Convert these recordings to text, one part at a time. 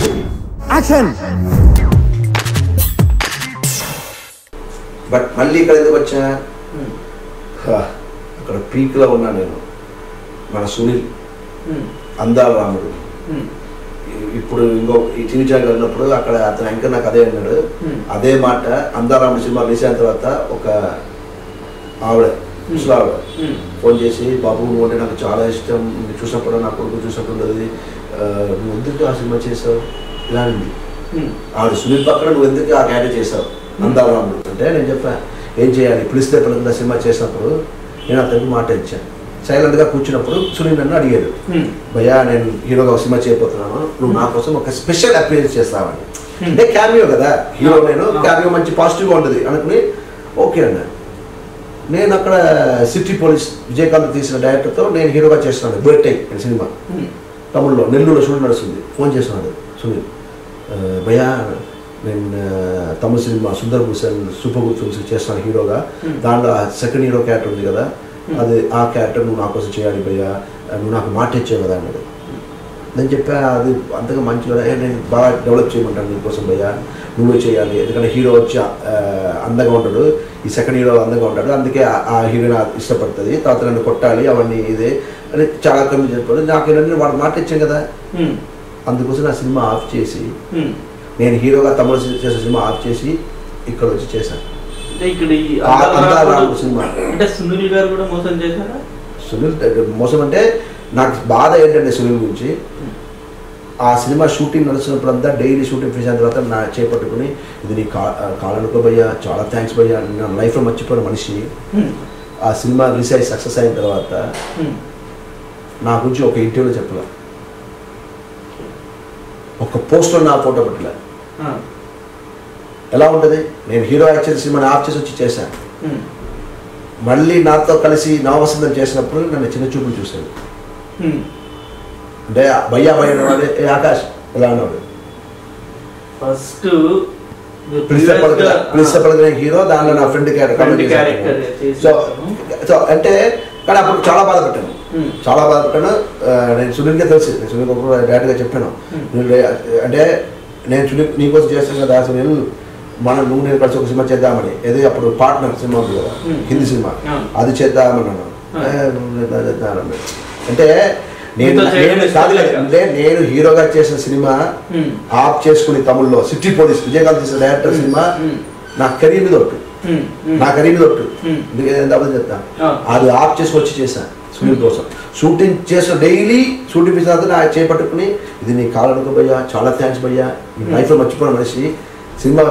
Action but మళ్ళీ ఇక్కడ ఎందుకు వచ్చా హా, అక్కడ పీక్లో ఉన్నా నేను మన సునీల్ అందాల రాముడు ఇ- ఇప్పుడు ఇంకో ఈ టీవీ ఛానల్ వెళ్ళినప్పుడు అక్కడ అతను యాంకర్ నాకు అదే అన్నాడు అదే మాట అందారాముడు సినిమా రిలీజ్ అయిన తర్వాత ఒక ఆవిడ ముసలి ఆవిడ ఫోన్ చేసి బాబు నువ్వు అంటే నాకు చాలా ఇష్టం నువ్వు చూసినప్పుడు నా కొడుకు చూసినప్పుడు ఉండదు ఆ, నువ్వు ఎందుకు ఆ సినిమా చేసావు ఇలా అంది ఆవిడ సునీల్ పక్కన నువ్వు ఎందుకు ఆ క్యారెక్టర్ చేసావు అందారాముడు అంటే నేను చెప్పా ఏం చేయాలి పిలిస్తే పిల్లల సినిమా చేసినప్పుడు నేను అతనికి మాట ఇచ్చాను సైలెంట్గా కూర్చున్నప్పుడు సునీల్ నన్ను అడిగాడు భయ్యా నేను హీరోగా ఒక సినిమా చేయబోతున్నాను నువ్వు నా కోసం ఒక స్పెషల్ అపియరెన్స్ చేస్తావని అంటే క్యామియో కదా హీరో నేను క్యామియో మంచి పాజిటివ్గా ఉంటుంది అనుకుని ఓకే అన్న నేను అక్కడ సిటీ పోలీస్ విజయకాంత్ తీసిన డైరెక్టర్తో నేను హీరోగా చేస్తున్నాను బర్త్డే అనే సినిమా తమిళ్లో నెల్లూరులో షూట్ నడుస్తుంది ఫోన్ చేస్తున్నాడు సునీల్ "ఆ, భయ్యా నేను ఆ, తమిళ cinema Sundar Bhushan super good films చేస్తాను హీరోగా దాంట్లో సెకండ్ హీరో క్యారెక్టర్ ఉంది కదా అది ఆ క్యారెక్టర్ నువ్వు నా కోసం చేయాలి భయ్యా నువ్వు నాకు మాట ఇచ్చావు కదా అన్నాడు నేను చెప్పా అది అంతగా మంచి కదా ఏ, నేను బాగా డెవలప్ చేయమంటాను నీకోసం భయ్యా నువ్వే చేయాలి ఎందుకంటే హీరో వచ్చి ఆ, అందంగా ఉంటాడు ఈ సెకండ్ హీరో అందంగా ఉంటాడు అందుకే ఆ- ఆ హీరోని ఇష్టపడుతుంది తర్వాత నన్ను కొట్టాలి అవన్నీ ఇదే అని చాలా కమ్మి చెప్పాడు నాకు ఏంటంటే వాడు మాట ఇచ్చాను కదా అందుకోసం నా సినిమా ఆఫ్ చేసి నేను హీరోగా తమిళ సి- చేసే సినిమా ఆఫ్ చేసి ఇక్కడ వచ్చి చేశాను అంటే ఇక్కడ ఈ ఆ అందాల అందాల రాముడు- రాముడు సినిమా. అంటే సునీల్ గారు కూడా మోసం చేశారా సునీల్ మోసం అంటే నాకు బాధ ఏంటంటే సునీల్ గురించి ఆ సినిమా షూటింగ్ నడుస్తున్నప్పుడంతా డైలీ షూటింగ్ ఫినిష్ అయిన తర్వాత నా చేపట్టుకుని ఇది నీ కా కాలనుకో భయ్యా చాలా థ్యాంక్స్ భయ్యా నా లైఫ్లో మర్చిపోయిన మనిషి ఆ సినిమా రిలీజ్ అయ్యి సక్సెస్ అయిన తర్వాత నా గురించి ఒక ఇంటర్వ్యూలో చెప్పలే ఒక పోస్టర్ నా ఫోటో పెట్టలే ఎలా ఉంటుంది నేను హీరో యాక్షన్ సినిమాని ఆఫ్ చేసి వచ్చి చేశాను మళ్ళీ నాతో కలిసి నవవసంతం చేసినప్పుడు నన్ను చిన్న చూపులు చూశాడు అంటే భయ్యా భయ్య అనేవాడు ఏ ఆకాష్ ఎలా అన్నాడు ఫస్ట్ ప్లీజ్ చెప్పగల ప్లీజ్ చెప్పగల హీరో దానిలో నా ఫ్రెండ్ Friend character క్యారెక్టర్ చేసి సో చేశాను. సో అంటే కానీ అప్పుడు చాలా బాధపడ్డాను చాలా బాధపడ్డాను ఆ, నేను సునీల్కే తెలుసు నేను సునీల్ ఒకప్పుడు డైరెక్ట్గా చెప్పాను Hmm. నువ్వు రే- అంటే నేను సునీల్ నీకోసం చేస్తాను కదా సునీల్ మనం నువ్వు నేను కలిసి ఒక సినిమా చేద్దామని ఏదో అప్పుడు పార్ట్నర్ సినిమా ఉంది కదా Hmm. Hindi cinema Hmm. అది చేద్దామన్నాను Hmm. ఏ, నువ్వు చేద్దాం, చేద్దాం అన్నాడు. అంటే నేను మీతో చేయడం నేను ఇష్టం కాదు లేక. అంటే నేను హీరోగా చేసిన సినిమా ఆఫ్ చేసుకుని తమిళ్లో సిటీ పోలీస్ విజయకాంత్ చేసిన డైరెక్టర్ సినిమా నా కెరీర్ మీద ఒట్టు నా కెరీర్ మీద ఒట్టు Hmm. ఎందుకంటే చెప్తాను Ah. అది ఆఫ్ చేసుకొని వచ్చి చేశాను సునీల్ కోసం షూటింగ్ చేసిన డైలీ షూటింగ్ చేసిన తర్వాత నా చేపట్టుకుని ఇది నీ కాలనుకో భయ్యా చాలా థ్యాంక్స్ భయ్యా నీ లైఫ్లో మర్చిపోయిన మనిషి సినిమా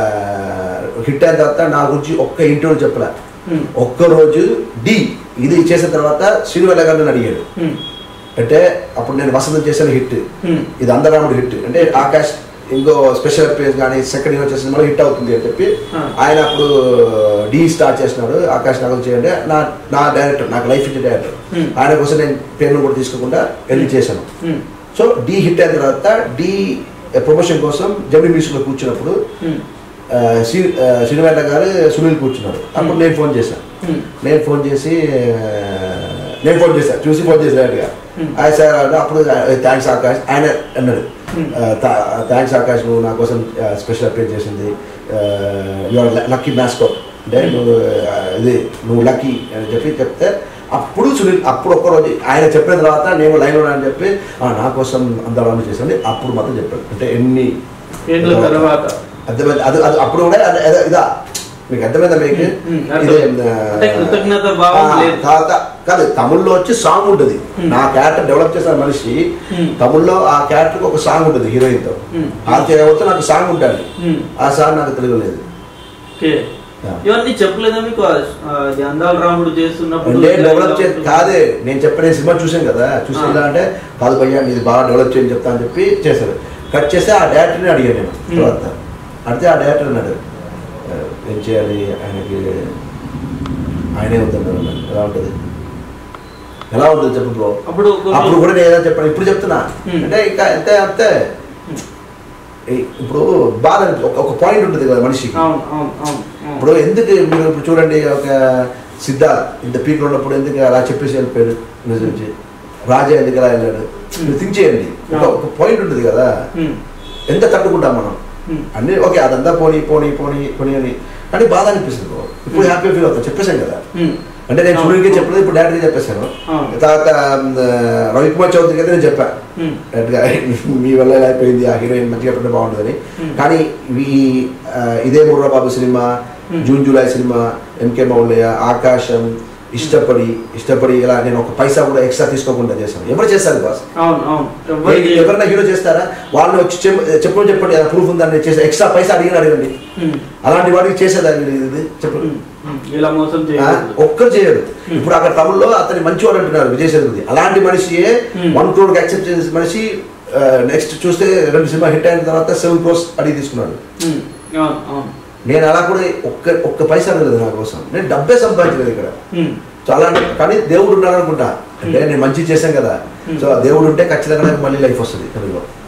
హిట్ అయిన తర్వాత నా గురించి ఒక్క ఇంటర్వ్యూ చెప్పలే ఒక్క రోజు డి ఇది చేసిన తర్వాత శ్రీవెల్ల గారిని అడిగాడు అంటే అప్పుడు నేను వసంతం చేశాను హిట్ ఇది అందరాముడు హిట్ అంటే ఆకాష్ ఇంకో స్పెషల్ పేజ్ కానీ సెకండ్ హీరో చేసిన మళ్ళీ హిట్ అవుతుంది అని చెప్పి Hmm. ఆయన అప్పుడు డి స్టార్ట్ చేసినాడు ఆకాష్ నాకు చేయండి నా నా డైరెక్టర్ నాకు లైఫ్ ఇచ్చే డైరెక్టర్ Hmm. ఆయన కోసం నేను పేమెంట్ కూడా తీసుకోకుండా వెళ్ళి చేశాను సో డి హిట్ అయిన తర్వాత డి ప్రమోషన్ కోసం జమ్మి మ్యూజిక్లో కూర్చున్నప్పుడు ఆ, శ్రీ ఆ, శ్రీనివాస గారు సునీల్ కూర్చున్నారు అప్పుడు నేను ఫోన్ చేశాను నేను ఫోన్ చేసి ఆ, నేను ఫోన్ చేశాను చూసి ఫోన్ చేసి డైరెక్ట్గా Hmm. ఆయన సార్ అంటే అప్పుడు థ్యాంక్స్ ఆకాష్ ఆయన అన్నాడు థ్యాంక్స్ ఆకాష్ నువ్వు నా కోసం స్పెషల్ అపేర్ చేసింది యువర్ లక్కీ మ్యాస్కోట్ అంటే నువ్వు ఆ, ఇది నువ్వు లక్కీ అని చెప్పి చెప్తే అప్పుడు సునీల్ అప్పుడు ఒక్కరోజు ఆయన చెప్పిన తర్వాత నేను లైన్ అని చెప్పి "ఆ, నా కోసం అందరం చేసింది అప్పుడు మాత్రం చెప్పాడు అంటే ఎన్ని ఏంటో తర్వాత అర్థమైంది అది అది అప్పుడు కూడా అదే- అదే- ఇదా మీకు అర్థమైందా మీకు ఉమ్, ఇదే, అర్థమైంది. ఆ, అంటే కృతజ్ఞత భావం ఆ, లేదు. తర్వాత కాదు తమిళ్లో వచ్చి సాంగ్ ఉంటుంది ఉమ్. నా క్యారెక్టర్ డెవలప్ చేసిన మనిషి ఉమ్. తమిళ్లో ఆ క్యారెక్టర్ ఒక సాంగ్ ఉంటుంది హీరోయిన్ తో ఉమ్. ఆ చేయవచ్చు నాకు సాంగ్ ఉంటుంది ఉమ్. ఆ సాంగ్ నాకు తెలియలేదు ఓకే Yeah. ఇవన్నీ చెప్పలేదా మీకు ఆ, ఆ, ఇది అందాల రాముడు చేస్తున్నప్పుడు అంటే ఇలా డెవలప్ చే ఉంటుంది? కాదే నేను చెప్పిన సినిమా చూసాను కదా చూసి ఆ. ఇలా అంటే కాదు భయ్యా నీది బాగా డెవలప్ చేయని చెప్తా అని చెప్పి చేశారు కట్ చేస్తే ఆ డైరెక్టర్ని అడిగాను నేను ఉమ్. తర్వాత అడిగితే ఆ డైరెక్టర్ అన్నాడు "ఆ, ఏం చేయాలి ఆయనకి ఆయనే వద్దన్నారు అన్నాడు. ఎలా ఉంటుంది ఎలా ఉంటుంది చెప్పు బ్రో అప్పుడు ఒక- అప్పుడు కూడా నేను ఏదో చెప్పాను ఇప్పుడు చెప్తున్నా ఉమ్. అంటే ఇంకా అంతే అంతే ఈ- ఇప్పుడు బాధ అనిపి- ఒక- ఒక పాయింట్ ఉంటుంది కదా మనిషికి అవును అవును అవును అవును. ఇప్పుడు ఎందుకు మీరు ఇప్పుడు చూడండి ఒక సిద్ధార్థ్ ఇంత పీక్ ఉన్నప్పుడు ఎందుకు అలా చెప్పేసి వెళ్ళిపోయాడు నిజం నుంచి రాజా ఎందుకు అలా వెళ్ళాడు మీరు థింక్ చేయండి ఒక- ఒక పాయింట్ ఉంటుంది కదా ఉమ్. ఎంత తట్టుకుంటాం మనం ఉమ్, అన్నీ ఓకే అదంతా పోనీ పోనీ పోనీ పోనీ అని కానీ బాధ అనిపిస్తుంది bro. ఇప్పుడు హ్యాపీ ఫీల్ అవుతాం చెప్పేశాం కదా ఉమ్, అంటే నేను అవును. సూర్యుడికి చెప్పలేదు ఇప్పుడు డైరెక్ట్గా చెప్పేశాను అవును. తర్వాత ఆ, రవికుమార్ చౌదరికి అయితే నేను చెప్పాను ఉమ్, డైరెక్ట్గా మీ వల్ల ఇలా అయిపోయింది ఆ హీరోయిన్ మంచిగా పెడితే బాగుంటుందని Hmm. కానీ ఈ ఆ, ఇదే ముర్రాబాబు cinema Hmm. June July cinema ఎంకే మౌలయ్య ఆకాశం ఇష్టపడి ఇష్టపడి ఇలా నేను ఒక పైసా కూడా ఎక్స్ట్రా తీసుకోకుండా చేశాను ఎవరు చేస్తారు బాస్ అవును అవును ఎవరికి ఏ- ఎవరైనా హీరో చేస్తారా వాళ్ళు వచ్చి చెప్- చెప్పమని చెప్పండి ప్రూఫ్ ఉందని చేసి ఎక్స్ట్రా పైసా అడిగిన అడగండి ఉమ్, అలాంటి వాడికి చేసేదాన్ని ఇది- ఇది చెప్పండి ఉమ్, ఉమ్, ఇలా మోసం ఆ, చేయకూడదు ఒక్కరు చేయరు Hmm. ఇప్పుడు అక్కడ తమిళ్లో అతని మంచివాడు అంటున్నారు విజయ్ సేతుపతి అలాంటి మనిషియే Hmm. వన్ క్రోడ్ యాక్సెప్ట్ చేసిన మనిషి నెక్స్ట్ చూస్తే రెండు సినిమా హిట్ అయిన తర్వాత సెవెన్ క్రోర్స్ అడిగి తీసుకున్నాడు ఉమ్, అవును అవును నేను అలా కూడా ఒక్క ఒక్క పైసా అడగలేదు నా కోసం నేను డబ్బే సంపాదించలేదు ఇక్కడ ఉమ్, సో అలా కానీ దేవుడు ఉన్నాడు అనుకుంటా అంటే నేను మంచి చేశాను కదా Hmm. సో ఆ దేవుడు ఉంటే ఖచ్చితంగా నాకు మళ్ళీ లైఫ్ వస్తుంది తెలుగులో